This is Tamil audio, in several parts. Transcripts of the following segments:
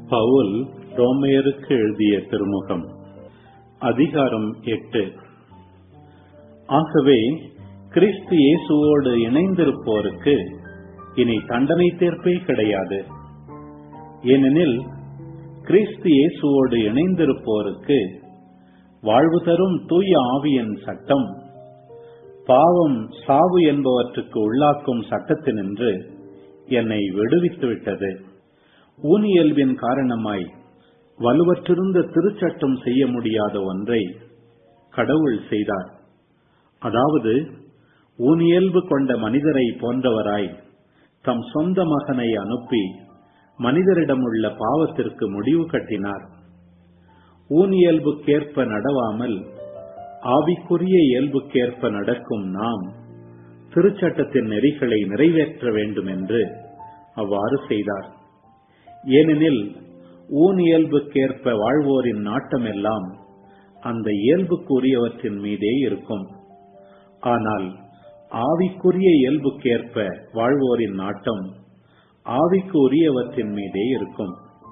பவுல் ரோமையருக்கு எழுதிய திருமுகம் அதிகாரம் எட்டு ஆகவே கிறிஸ்து இயேசுவோடு இணைந்திருப்போருக்கு இனி தண்டனை தீர்ப்பே கிடையாது ஏனெனில் கிறிஸ்து இயேசுவோடு இணைந்திருப்போருக்கு வாழ்வு தரும் தூய ஆவியின் சட்டம் பாவம் சாவு என்பவற்றுக்கு உள்ளாக்கும் சட்டத்தினின்று என்னை விடுவித்துவிட்டது ஊனியல்பின் காரணமாய் வலுவற்றிருந்த திருச்சட்டம் செய்ய முடியாத ஒன்றை கடவுள் செய்தார் அதாவது ஊனியல்பு கொண்ட மனிதரை போன்றவராய் தம் சொந்த மகனை அனுப்பி மனிதரிடமுள்ள பாவத்திற்கு முடிவு கட்டினார் ஊனியல்புக்கேற்ப நடவாமல் ஆவிக்குரிய இயல்புக்கேற்ப நடக்கும் நாம் திருச்சட்டத்தின் நெறிகளை நிறைவேற்ற வேண்டும் என்று அவ்வாறு செய்தார் ஏனெனில் ஊன் இயல்புக்கேற்ப வாழ்வோரின் நாட்டமெல்லாம் அந்த இயல்புக்குரியவற்றின் மீதே இருக்கும் ஆனால் ஆவிக்குரிய இயல்புக்கேற்ப வாழ்வோரின் நாட்டம் ஆவிக்கு உரியவற்றின் மீதே இருக்கும்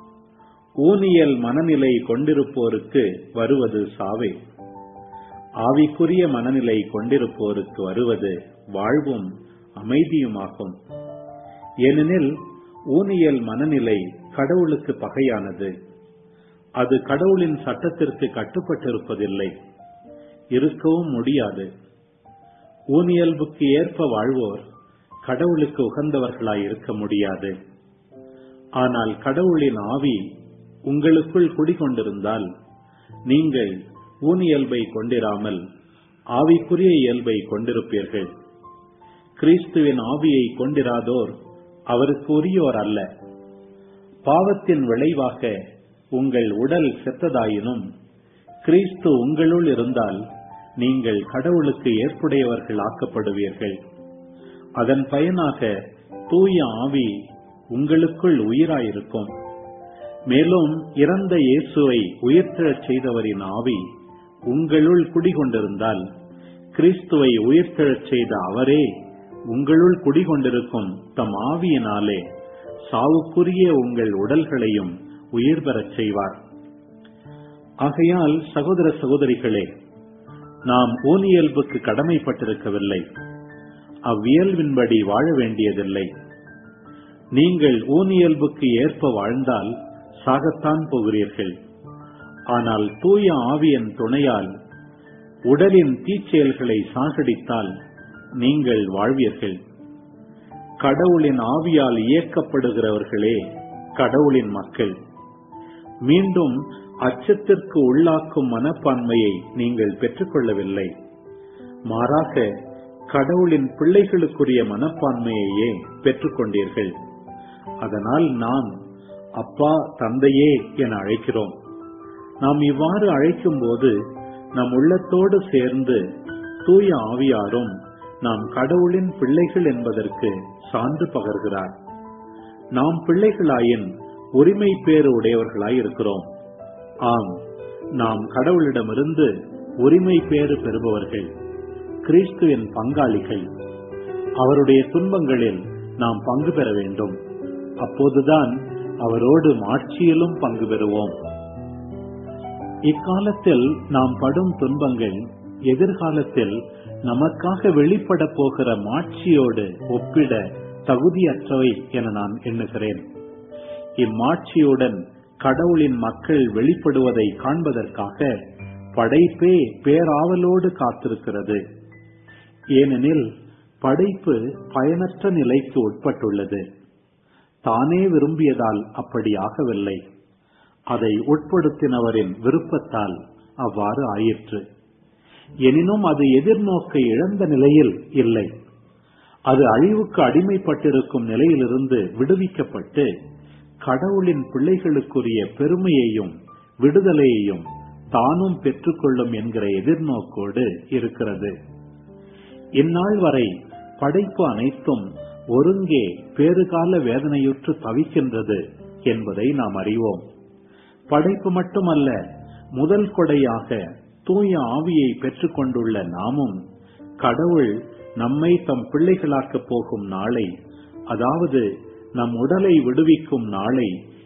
ஊனியல் மனநிலை கொண்டிருப்போருக்கு வருவது சாவே ஆவிக்குரிய மனநிலை கொண்டிருப்போருக்கு வருவது வாழ்வும் அமைதியுமாகும் ஏனெனில் ஊனியல் மனநிலை கடவுளுக்கு பகையானது அது கடவுளின் சட்டத்திற்கு கட்டுப்பட்டிருப்பதில்லை இருக்கவும் முடியாது ஊனியல்புக்கு ஏற்ப வாழ்வோர் கடவுளுக்கு உகந்தவர்களாய் இருக்க முடியாது ஆனால் கடவுளின் ஆவி உங்களுக்குள் குடிகொண்டிருந்தால் நீங்கள் ஊனியல்பை கொண்டிராமல் ஆவிக்குரிய இயல்பை கொண்டிருப்பீர்கள் கிறிஸ்துவின் ஆவியை கொண்டிராதோர் அவருக்கு உரியோர் அல்ல பாவத்தின் விளைவாக உங்கள் உடல் செத்ததாயினும் கிறிஸ்து உங்களுள் இருந்தால் நீங்கள் கடவுளுக்கு ஏற்புடையவர்கள் ஆக்கப்படுவீர்கள் அதன் பயனாக தூய ஆவி உங்களுக்குள் உயிராயிருக்கும் மேலும் இறந்த இயேசுவை உயிர்த்தெழச் செய்தவரின் ஆவி உங்களுள் குடிகொண்டிருந்தால் கிறிஸ்துவை உயிர்த்தெழச் செய்த அவரே உங்களுள் குடிகொண்டிருக்கும் தம் ஆவியினாலே சாவுக்குரிய உங்கள் உடல்களையும் உயிர் பெறச் செய்வார் ஆகையால் சகோதர சகோதரிகளே நாம் ஊனியல்புக்கு கடமைப்பட்டிருக்கவில்லை அவ்வியல்பின்படி வாழ வேண்டியதில்லை நீங்கள் ஊனியல்புக்கு ஏற்ப வாழ்ந்தால் சாகத்தான் போகிறீர்கள் ஆனால் தூய ஆவியின் துணையால் உடலின் தீச்செயல்களை சாகடித்தால் நீங்கள் வாழ்வீர்கள் கடவுளின் ஆவியால் இயக்கப்படுகிறவர்களே கடவுளின் மக்கள் மீண்டும் அச்சத்திற்கு உள்ளாக்கும் மனப்பான்மையை நீங்கள் பெற்றுக்கொள்ளவில்லை மாறாக கடவுளின் பிள்ளைகளுக்குரிய மனப்பான்மையையே பெற்றுக்கொண்டீர்கள் அதனால் நாம் அப்பா தந்தையே என அழைக்கிறோம் நாம் இவ்வாறு அழைக்கும் போது நம் உள்ளத்தோடு சேர்ந்து தூய ஆவியாரும் நாம் கடவுளின் பிள்ளைகள் என்பதற்கு சான்று பகர்கிறார் நாம் பிள்ளைகளாயின் உரிமை பேறு உடையவர்களாய் இருக்கிறோம் ஆம் நாம் கடவுளிடமிருந்து உரிமை பேறு பெறுபவர்கள் கிறிஸ்துவின் பங்காளிகள் அவருடைய துன்பங்களில் நாம் பங்கு பெற வேண்டும் அப்போதுதான் அவரோடு மாட்சியிலும் பங்கு பெறுவோம் இக்காலத்தில் நாம் படும் துன்பங்கள் எதிர்காலத்தில் நமக்காக வெளிப்பட போகிற மாட்சியோடு ஒப்பிட தகுதியற்றவை என நான் எண்ணுகிறேன் இம்மாட்சியுடன் கடவுளின் மக்கள் வெளிப்படுவதை காண்பதற்காக படைப்பே பேராவலோடு காத்திருக்கிறது ஏனெனில் படைப்பு பயனற்ற நிலைக்கு உட்பட்டுள்ளது தானே விரும்பியதால் அப்படி ஆகவில்லை அதை உட்படுத்தினவரின் விருப்பத்தால் அவ்வாறு ஆயிற்று எனினும் அது எதிர்நோக்க இழந்த நிலையில் இல்லை அது அழிவுக்கு அடிமைப்பட்டிருக்கும் நிலையிலிருந்து விடுவிக்கப்பட்டு கடவுளின் பிள்ளைகளுக்குரிய பெருமையையும் விடுதலையையும் தானும் பெற்றுக்கொள்ளும் என்கிற எதிர்நோக்கோடு இருக்கிறது இந்நாள் வரை படைப்பு அனைத்தும் ஒருங்கே பேறுகால வேதனையுற்று தவிக்கின்றது என்பதை நாம் அறிவோம் படைப்பு மட்டுமல்ல முதல் கொடையாக தூய ஆவியை பெற்றுக்கொண்டுள்ள நாமும் கடவுள் நம்மை தம் பிள்ளைகளாக்கப் போகும் நாளை அதாவது நம் உடலை விடுவிக்கும் நாளை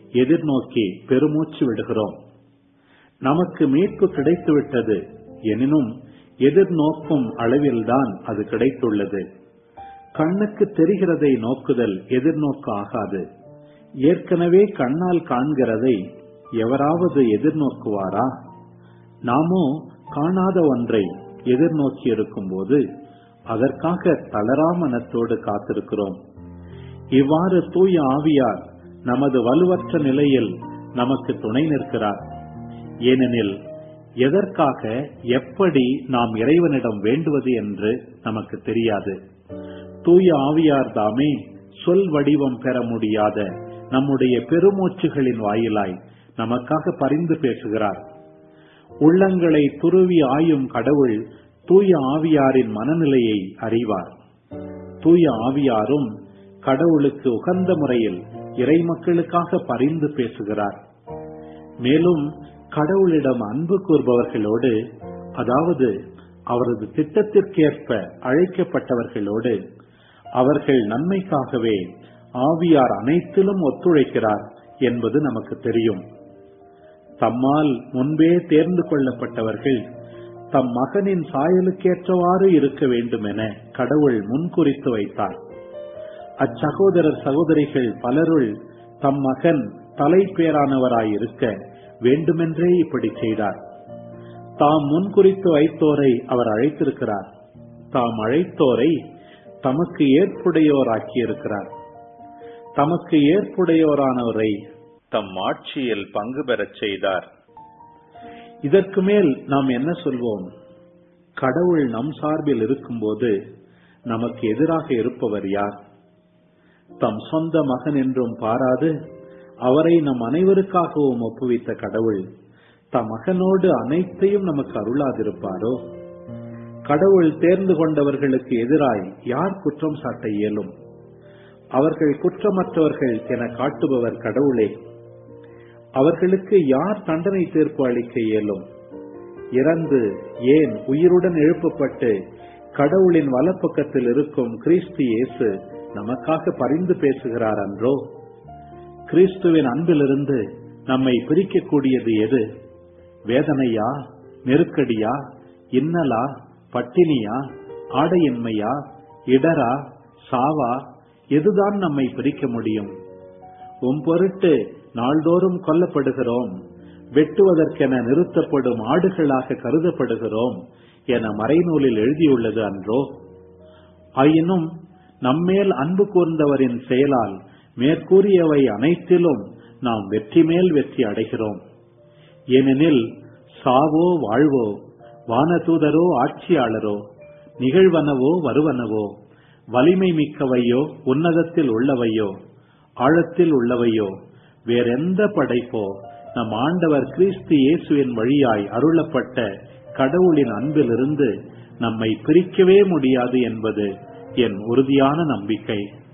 எதிர்நோக்கி பெருமூச்சு விடுகிறோம் நமக்கு மீட்பு கிடைத்துவிட்டது எனினும் எதிர்நோக்கும் அளவில்தான் அது கிடைத்துள்ளது கண்ணுக்கு தெரிகிறதை நோக்குதல் எதிர்நோக்கு ஆகாது ஏற்கனவே கண்ணால் காண்கிறதை எவராவது எதிர்நோக்குவாரா நாமோ காணாத ஒன்றை எதிர்நோக்கி இருக்கும் போது அதற்காக தளரா மனத்தோடு காத்திருக்கிறோம் இவ்வாறு தூய ஆவியார் நமது வலுவற்ற நிலையில் நமக்கு துணை நிற்கிறார் ஏனெனில் எதற்காக எப்படி நாம் இறைவனிடம் வேண்டுவது என்று நமக்கு தெரியாது தூய ஆவியார் தாமே சொல் வடிவம் பெற முடியாத நம்முடைய பெருமூச்சுகளின் வாயிலாய் நமக்காக பரிந்து பேசுகிறார் உள்ளங்களை துருவி ஆயும் கடவுள் தூய ஆவியாரின் மனநிலையை அறிவார் தூய ஆவியாரும் கடவுளுக்கு உகந்த முறையில் இறை மக்களுக்காக பரிந்து பேசுகிறார் மேலும் கடவுளிடம் அன்பு கூறுபவர்களோடு அதாவது அவரது திட்டத்திற்கேற்ப அழைக்கப்பட்டவர்களோடு அவர்கள் நன்மைக்காகவே ஆவியார் அனைத்திலும் ஒத்துழைக்கிறார் என்பது நமக்கு தெரியும் தம்மால் முன்பே தேர்ந்து கொள்ளப்பட்டவர்கள் தம் மகனின் சாயலுக்கேற்றவாறு இருக்க வேண்டும் என கடவுள் முன்குறித்து வைத்தார் அச்சகோதரர் சகோதரிகள் பலருள் தம் மகன் தலைப்பேரானவராயிருக்க வேண்டுமென்றே இப்படி செய்தார் தாம் முன்குறித்து வைத்தோரை அவர் அழைத்திருக்கிறார் தாம் அழைத்தோரை தமக்கு ஏற்புடையோராக்கியிருக்கிறார் தமக்கு ஏற்புடையோரானவரை தம் ஆட்சியில் பங்கு பெறச் செய்தார் இதற்கு மேல் நாம் என்ன சொல்வோம் கடவுள் நம் சார்பில் இருக்கும்போது நமக்கு எதிராக இருப்பவர் யார் தம் சொந்த மகன் என்றும் பாராது அவரை நம் அனைவருக்காகவும் ஒப்புவித்த கடவுள் தம் மகனோடு அனைத்தையும் நமக்கு அருளாதிருப்பாரோ கடவுள் தேர்ந்து கொண்டவர்களுக்கு எதிராய் யார் குற்றம் சாட்ட இயலும் அவர்கள் குற்றமற்றவர்கள் என காட்டுபவர் கடவுளே அவர்களுக்கு யார் தண்டனை தீர்ப்பு அளிக்க இயலும் இறந்து ஏன் உயிருடன் எழுப்பப்பட்டு கடவுளின் வலப்பக்கத்தில் இருக்கும் கிறிஸ்து இயேசு நமக்காக பரிந்து பேசுகிறார் அன்றோ கிறிஸ்துவின் அன்பிலிருந்து நம்மை பிரிக்கக்கூடியது எது வேதனையா நெருக்கடியா இன்னலா பட்டினியா ஆடையின்மையா இடரா சாவா எதுதான் நம்மை பிரிக்க முடியும் உம் பொருட்டு நாள்தோறும் கொல்லப்படுகிறோம் வெட்டுவதற்கென நிறுத்தப்படும் ஆடுகளாக கருதப்படுகிறோம் என மறைநூலில் எழுதியுள்ளது அன்றோ ஆயினும் நம்மேல் அன்பு கூர்ந்தவரின் செயலால் மேற்கூறியவை அனைத்திலும் நாம் வெற்றி மேல் வெற்றி அடைகிறோம் ஏனெனில் சாவோ வாழ்வோ வானதூதரோ ஆட்சியாளரோ நிகழ்வனவோ வருவனவோ வலிமை மிக்கவையோ உன்னதத்தில் உள்ளவையோ ஆழத்தில் உள்ளவையோ வேறெந்த படைப்போ நம் ஆண்டவர் கிறிஸ்து இயேசுவின் வழியாய் அருளப்பட்ட கடவுளின் அன்பிலிருந்து நம்மை பிரிக்கவே முடியாது என்பது என் உறுதியான நம்பிக்கை